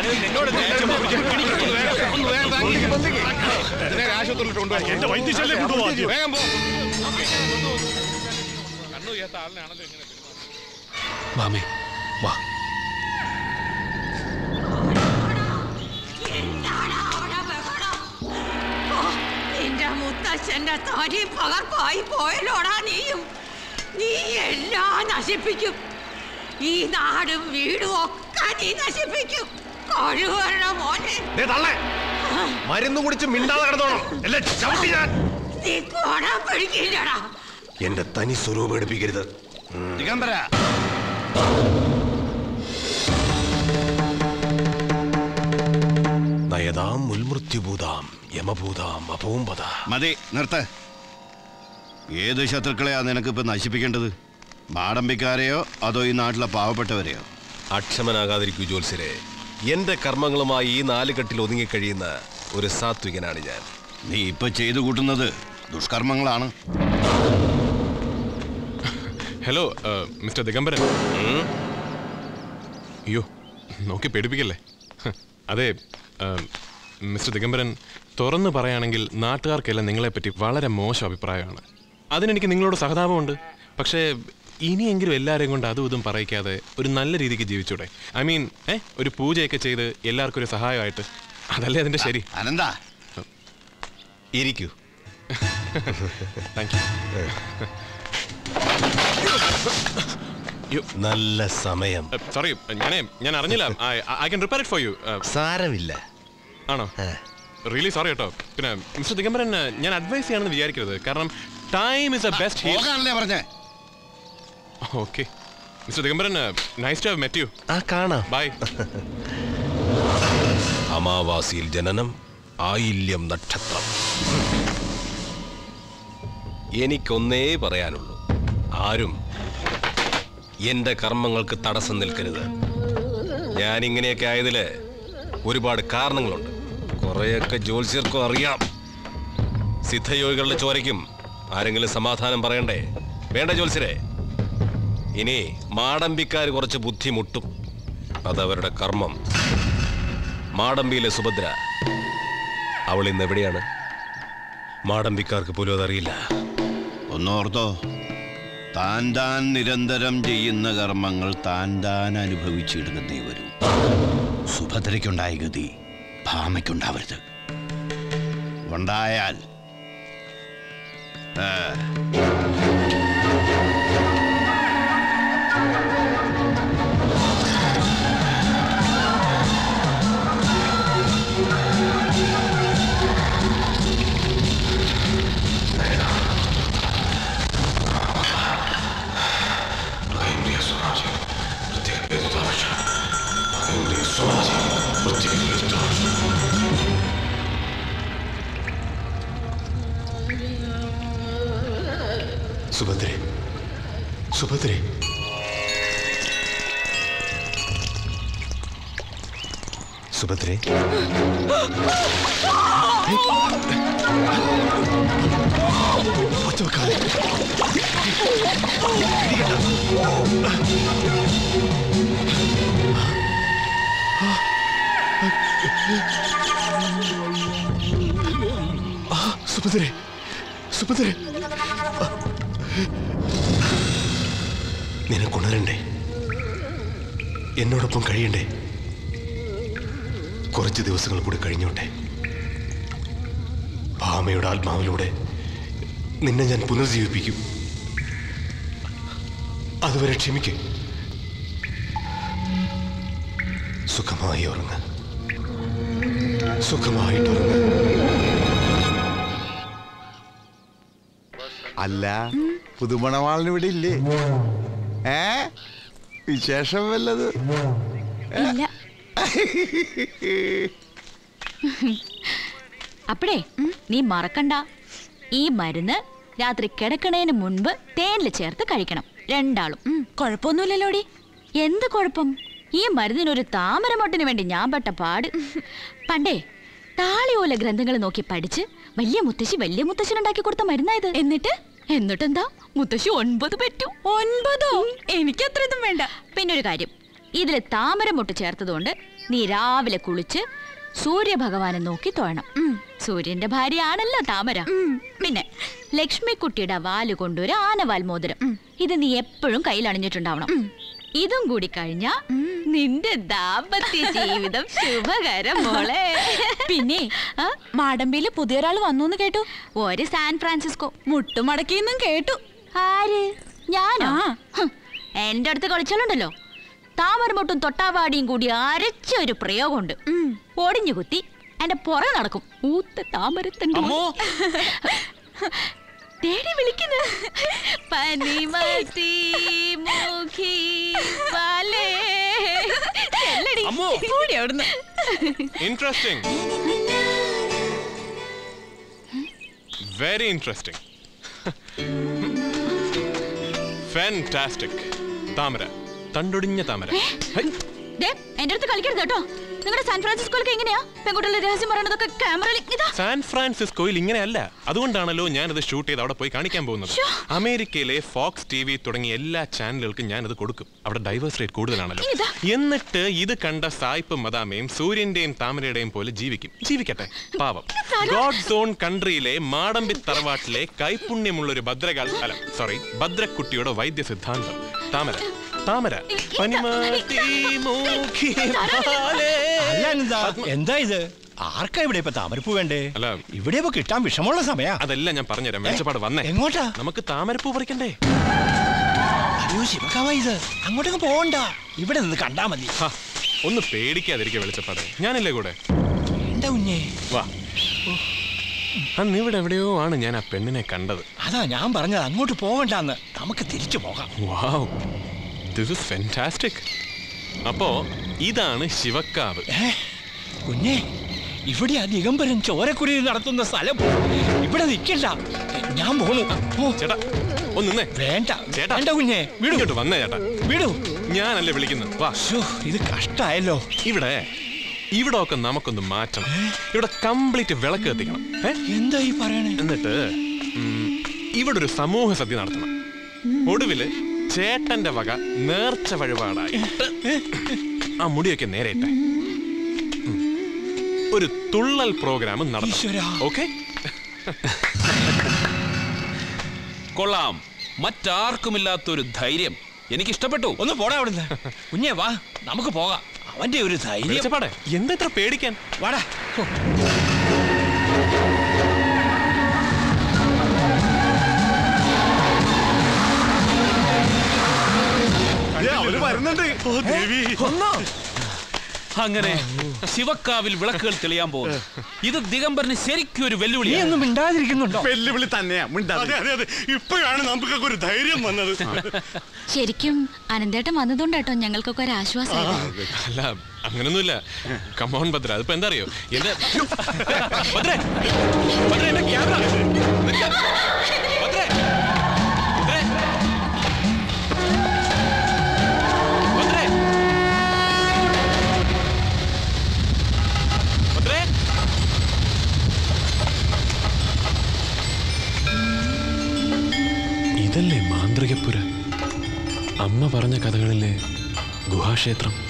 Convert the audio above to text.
ആശുപത്രിയിൽ കൊണ്ടുപോയി എന്റെ വൈദ്യശാലയിൽ കൊണ്ടുപോകാം ആദ്യം. വേഗം പോ മാമി വാ നിന്റെ മുത്തച്ഛന്റെ തനി പകർപ്പായി പോയല്ലോടാ നീയും നീ എല്ലാം നശിപ്പിക്കും ഈ നാടും വീടും ഒക്കെ നീ നശിപ്പിക്കും കഴിവരുടെ മോനെ ദേ തള്ളേ മരുന്ന് കുടിച്ച് മിണ്ടാതെ കിടന്നോണം എല്ലാം ചവിട്ടി ഞാൻ നീ കോടാൻ പിടിക്കില്ലടാ എന്റെ തനി സ്വരൂപം എടുപ്പിക്കരുത് ദിഗംബര നയതാം മുൽമൃത്യുഭൂതാം യമഭൂതാം അപൂമ്പത മതി നിർത്ത് ഏത് ശത്രുക്കളെയാ നിനക്കിപ്പോ നശിപ്പിക്കേണ്ടത് മാടമ്പിക്കാരെയോ അതോ ഈ നാട്ടിലെ പാവപ്പെട്ടവരെയോ അക്ഷമനാകാതിരിക്കൂ ജോത്സ്യരെ എന്റെ കർമ്മങ്ങളുമായി ഈ നാലുകെട്ടിൽ ഒതുങ്ങിക്കഴിയുന്ന ഒരു സാത്വികനാണ് ഞാൻ നീ ഇപ്പൊ ചെയ്തു കൂട്ടുന്നത് ദുഷ്കർമ്മങ്ങളാണ് ഹലോ മിസ്റ്റർ ദിഗംബരൻ അയ്യോ നോക്കി പേടിപ്പിക്കല്ലേ ഹ്, അതെ ആ, മിസ്റ്റർ ദിഗംബരൻ തുറന്നു പറയുകയാണെങ്കിൽ നാട്ടുകാർക്കെല്ലാം നിങ്ങളെപ്പറ്റി വളരെ മോശം അഭിപ്രായമാണ് അതിനെനിക്ക് നിങ്ങളോട് സഹതാപമുണ്ട് പക്ഷേ ഇനിയെങ്കിലും എല്ലാവരെയും കൊണ്ട് അതും ഇതും പറയിക്കാതെ ഒരു നല്ല രീതിക്ക് ജീവിച്ചൂടെ ഐ മീൻ ഏ ഒരു പൂജയൊക്കെ ചെയ്ത് എല്ലാവർക്കും ഒരു സഹായമായിട്ട് അതല്ലേ അതിൻ്റെ ശരി അനന്താ ഇരിക്കൂ താങ്ക് യു നല്ല സമയം സോറി ഞാനേ ഞാൻ അറിഞ്ഞില്ല I can repair it for you സാരമില്ല ആണോ റിയലി സോറി കേട്ടോ പിന്നെ മിസ്റ്റർ ദിഗംബരൻ ഞാൻ അഡ്വൈസ് ചെയ്യാണെന്ന് വിചാരിക്കരുത് കാരണം time is a best heal പോകാനല്ലേ പറഞ്ഞേ okay mister Digambaran nice to have met you ആ കാണാം ബൈ അമാവാസിയിൽ ജനനം ആയില്യം നക്ഷത്രം എനിക്കൊന്നേ പറയാനുള്ളൂ ആരും എന്റെ കർമ്മങ്ങൾക്ക് തടസ്സം നിൽക്കരുത് ഞാൻ ഇങ്ങനെയൊക്കെ ആയതില് ഒരുപാട് കാരണങ്ങളുണ്ട് കുറെയൊക്കെ ജ്യോത്സ്യർക്കും അറിയാം സിദ്ധയോഗികളുടെ ചോരയ്ക്കും ആരെങ്കിലും സമാധാനം പറയണ്ടേ വേണ്ട ജ്യോത്സ്യരെ ഇനി മാടമ്പിക്കാർ കുറച്ച് ബുദ്ധിമുട്ടും അതവരുടെ കർമ്മം മാടമ്പിയിലെ സുഭദ്ര അവൾ ഇന്ന് എവിടെയാണ് മാടമ്പിക്കാർക്ക് പോലും അതറിയില്ല ഒന്നോർത്തോ താൻ താൻ നിരന്തരം ചെയ്യുന്ന കർമ്മങ്ങൾ താൻ താൻ അനുഭവിച്ചിടുന്നതേ വരൂ സുഭദ്രയ്ക്കുണ്ടായ ഗതി ഭാമയ്ക്കുണ്ടാവരുത് ഉണ്ടായാൽ ആ, സുഭദ്രെ സുഭദ്രെ സുഭദ്രെ ഒറ്റവെക്കാതെ. ആ, സുഭദ്രെ സുഭദ്രെ നിനക്കുണരണ്ടേ എന്നോടൊപ്പം കഴിയണ്ടേ കുറച്ച് ദിവസങ്ങൾ കൂടി കഴിഞ്ഞോട്ടെ ഭാമയുടെ ആത്മാവിലൂടെ നിന്നെ ഞാൻ പുനർജീവിപ്പിക്കും അതുവരെ ക്ഷമിക്കും സുഖമായി ഉറങ്ങ് സുഖമായിട്ടുറങ്ങ് അല്ല പുതുമണവാളിന് ഇവിടെ ഇല്ലേ ഏ വിശേഷം വല്ലത് ഇല്ല അപ്പഴേ നീ മറക്കണ്ട ഈ മരുന്ന് രാത്രി കിടക്കണേന് മുൻപ് തേനിൽ ചേർത്ത് കഴിക്കണം രണ്ടാളും കുഴപ്പമൊന്നുമില്ലല്ലോടി എന്ത് കുഴപ്പം ഈ മരുന്നിനൊരു താമരമൊട്ടിന് വേണ്ടി ഞാൻ പെട്ട പാട് പണ്ടേ താളിയോല ഗ്രന്ഥങ്ങൾ നോക്കി പഠിച്ച് വലിയ മുത്തശ്ശി വലിയ മുത്തശ്ശനുണ്ടാക്കി കൊടുത്ത മരുന്നായത് എന്നിട്ട് എന്നിട്ടെന്താ മുത്തശ്ശി ഒൻപത് പറ്റൂ ഒൻപതോ എനിക്ക് അത്ര ഇതും വേണ്ട പിന്നെ ഒരു കാര്യം ഇതില് താമരമൊട്ട് ചേർത്തതുകൊണ്ട് നീ രാവിലെ കുളിച്ച് സൂര്യഭഗവാനെ നോക്കി തൊഴണം ഉം. സൂര്യന്റെ ഭാര്യയാണല്ലോ താമര പിന്നെ ലക്ഷ്മിക്കുട്ടിയുടെ വാല് കൊണ്ടൊരു ആനവാൽ മോതിരം ഇത് നീ എപ്പോഴും കയ്യിൽ അണിഞ്ഞിട്ടുണ്ടാവണം ഇതും കൂടി കഴിഞ്ഞാ നിന്റെ ദാമ്പത്യ ജീവിതം ശുഭകരം മോളെ പിന്നെ മാടമ്പിയില് പുതിയൊരാൾ വന്നു കേട്ടു ഒരു സാൻ ഫ്രാൻസിസ്കോ മുട്ടുമടക്കിന്നും കേട്ടു ആര് ഞാനോ ആ. ഹും, എന്റെ അടുത്ത് കളിച്ചാലുണ്ടല്ലോ താമരമൊട്ടും തൊട്ടാവാടിയും കൂടി അരച്ച ഒരു പ്രയോഗമുണ്ട് ഒടിഞ്ഞു കുത്തി എന്റെ പുറകെ നടക്കും ഊത്ത താമരത്തണ്ട് തേടി വിളിക്കുന്നു പനിമതി മുഖി പാലേ. ചെല്ലടി. അമ്മോ. ഓടി അവിടുന്ന്. ഇൻട്രസ്റ്റിംഗ് വെരി ഇൻട്രസ്റ്റിംഗ് ഫാന്റാസ്റ്റിക് താമര തണ്ടൊടിഞ്ഞ താമര ഹൈ, ദേ, എന്റെ അടുത്ത് കളിക്കരുത് കേട്ടോ നിങ്ങളുടെ സാൻ ഫ്രാൻസിസ്കോയിലൊക്കെ എങ്ങനെയാ പെൺകുട്ടികളുടെ രഹസ്യം പറയണതൊക്കെ ക്യാമറയിൽ ഇതാ സാൻ ഫ്രാൻസിസ്കോയിൽ ഇങ്ങനെയല്ല അതുകൊണ്ടാണല്ലോ ഞാനത് ഷൂട്ട് ചെയ്ത് അവിടെ പോയി കാണിക്കാൻ പോകുന്നത് അമേരിക്കയിലെ ഫോക്സ് ടി വി തുടങ്ങിയ എല്ലാ ചാനലുകൾക്കും ഞാനത് കൊടുക്കും അവിടെ ഡൈവേഴ്സ് റേറ്റ് കൂടുതലാണല്ലോ ഇതാ. എന്നിട്ട് ഇത് കണ്ട സായിപ്പ് മദാമയും സൂര്യന്റെയും താമരയുടെയും പോലെ ജീവിക്കും ജീവിക്കട്ടെ പാവം ഗോഡ് സോൺ കൺട്രിയിലെ മാടമ്പി തറവാട്ടിലെ കൈപുണ്യമുള്ള ഒരു ഭദ്രകാൽ അല്ല സോറി ഭദ്രക്കുട്ടിയുടെ വൈദ്യ സിദ്ധാന്തം താമര താമര പനിമാറ്റി മൂക്കി പാലേ. അല്ല എന്താ എന്താ ഇത് ആർക്കാ ഇവിടെ ഇപ്പൊ താമരപ്പൂ വേണ്ടേ അല്ല. ഇവിടെ ഇപ്പൊ കിട്ടാൻ വിഷമമുള്ള സമയാ അതെല്ലാം ഞാൻ പറഞ്ഞുതരാം വെളിച്ചപ്പാട് വന്നേ എങ്ങോട്ടാ നമുക്ക് താമരപ്പൂ പറിക്കണ്ടേ അയ്യോ ശിവകാവ ഇത് അങ്ങോട്ടൊക്കെ പോകണ്ട ഇവിടെ നിന്ന് കണ്ടാ മതി ഹാ, ഒന്ന് പേടിക്കാതിരിക്കുക വെളിച്ചപ്പാട് ഞാനില്ലേ കൂടെ എന്താ കുഞ്ഞേ വാ അന്ന് ഇവിടെ എവിടെയോ ആണ് ഞാൻ ആ പെണ്ണിനെ കണ്ടത് അതാ ഞാൻ പറഞ്ഞത് അങ്ങോട്ട് പോകണ്ടെന്ന് നമുക്ക് തിരിച്ചു പോകാം വാവ് ദിസ് ഇസ് ഫെന്റാസ്റ്റിക് അപ്പോ ഇതാണ് ശിവക്കാവ് ഏ കുഞ്ഞേ ഇവിടെ ആ ദിഗംബരൻ ചോരക്കുരുതി നടത്തുന്ന സ്ഥലം ഇവിടെ നിൽക്കണ്ട ഞാൻ പോണു ഓ ചേട്ടാ ഒന്ന് നിന്നേ വേണ്ട ചേട്ടാ. വേണ്ട കുഞ്ഞേ വിടൂ ഇങ്ങോട്ട് വന്നേ ചേട്ടാ വിടൂ ഞാനല്ലേ വിളിക്കുന്നത് വാ ശ്ശോ, ഇത് കഷ്ടായല്ലോ ഇവിടെ ഇവിടെ ഒക്കെ നമുക്കൊന്ന് മാറ്റണം ഇവിടെ കംപ്ലീറ്റ് വിളക്ക് കത്തിക്കണം ഏ എന്താ ഈ പറയണേ എന്നിട്ട് ഉം, ഇവിടെ ഒരു സമൂഹ സദ്യ നടത്തണം ഒടുവില് ചേട്ടന്റെ വക നേർച്ച വഴിപാടായിട്ട് ആ മുടിയൊക്കെ നേരെ ഇട്ടെ ഉം. ഒരു തുള്ളൽ പ്രോഗ്രാം നടത്തണം ഈശ്വരാ. ഓക്കെ കൊള്ളാം മറ്റാർക്കുമില്ലാത്തൊരു ധൈര്യം എനിക്കിഷ്ടപ്പെട്ടു ഒന്ന് പോടാ അവിടുന്ന് കുഞ്ഞേ വാ നമുക്ക് പോകാം അവന്റെ ഒരു ധൈര്യം വിളിച്ചപ്പാടെ എന്താ ഇത്ര പേടിക്കാൻ വാടാ ഹോ. അവര് വരുന്നുണ്ട് അങ്ങനെ ശിവക്കാവിൽ വിളക്കുകൾ തെളിയാൻ പോകുന്നു ഇത് ദിഗംബരന് ശരിക്കും ഒരു നീ വെല്ലുവിളിയാണ് ഒന്നും മിണ്ടാതിരിക്കുന്നുണ്ടോ വെല്ലുവിളി തന്നെയാ മിണ്ടാതെ അതെ അതെ ഇപ്പോഴാണ് നമുക്കൊക്കെ ഒരു ധൈര്യം വന്നത് ശരിക്കും അനന്തേട്ടൻ വന്നതുകൊണ്ടാട്ടോ ഞങ്ങൾക്കൊക്കെ ഒരു ആശ്വാസം അല്ല അങ്ങനൊന്നുമില്ല കമോൺ ഭദ്ര അതിപ്പോ എന്താ അറിയോ എന്റെ ഭദ്രേ ഭദ്രേ എന്റെ ക്യാമറ ഭദ്രേ ഭദ്രേ ഭദ്രേ ഭദ്രേ ഇതല്ലേ മാന്ത്രികപ്പുര അമ്മ പറഞ്ഞ കഥകളിലെ ഗുഹാക്ഷേത്രം